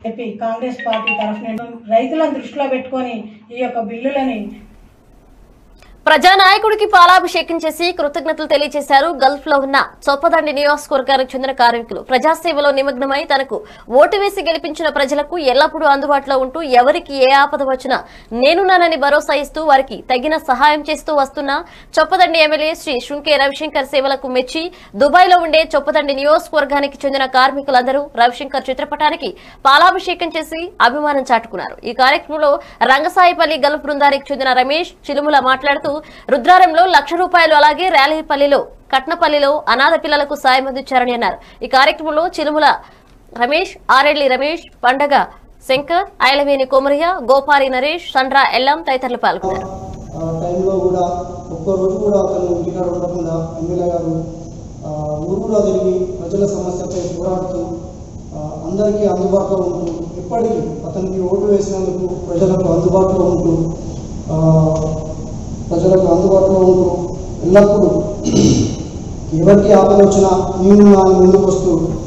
చెప్పి కాంగ్రెస్ పార్టీ తరఫున రైతులను దృష్టిలో పెట్టుకొని ఈ యొక్క బిల్లులని ప్రజానాయకుడికి పాలాభిషేకం చేసి కృతజ్ఞతలు తెలియజేశారు గల్ఫ్ లో ఉన్న చొప్పదండి నియోజకవర్గానికి చెందిన కార్మికులు ప్రజాసేవలో నిమగ్నమై తనకు ఓటు వేసి గెలిపించిన ప్రజలకు ఎల్లప్పుడూ అందుబాటులో ఉంటూ ఎవరికి ఏ ఆపద వచ్చినా నేనున్నానని భరోసా ఇస్తూ వారికి తగిన సహాయం చేస్తూ వస్తున్న చొప్పదండి ఎమ్మెల్యే శ్రీ శృంకే రవిశంకర్ సేవలకు మెచ్చి దుబాయ్ లో ఉండే చొప్పదండి నియోజకవర్గానికి చెందిన కార్మికులందరూ రవిశంకర్ చిత్రపటానికి పాలాభిషేకం చేసి అభిమానం చాటుకున్నారు ఈ కార్యక్రమంలో రంగసాయిపల్లి గల్ఫ్ బృందానికి చెందిన రమేష్ చిలుముల మాట్లాడుతూ రుద్రారంలో లక్ష రూపాయలు అలాగే ర్యాలీపల్లిలో కట్నపల్లిలో అనాథ పిల్లలకు సాయం అందించారని అన్నారు ఈ కార్యక్రమంలో చిలుముల రమేష్ ఆరెడ్లి రమేష్ పండగ శంకర్ ఐలవేని కొమరయ్య గోపారి నరేష్ సండ్రా ఎల్లం తదితరులు పాల్గొన్నారు ఆ టైంలో కూడా ఒక్కరోజు కూడా అతను ఇంటికాడ ఉండకుండా ఎమ్మెల్యే గారు ఆ, ఊరు కూడా తిరిగి ప్రజల సమస్యపై పోరాడుతూ ఆ, అందరికీ అందుబాటులో ఉంటూ ఎప్పటికీ అతనికి ఓటు వేసినందుకు ప్రజలకు అందుబాటులో ఉంటూ ఆ, ప్రజలకు అందుబాటులో ఉంటూ ఎల్లప్పుడూ ఎవరికి ఆపద వచ్చినా నేను ఆయన ముందుకు వస్తూ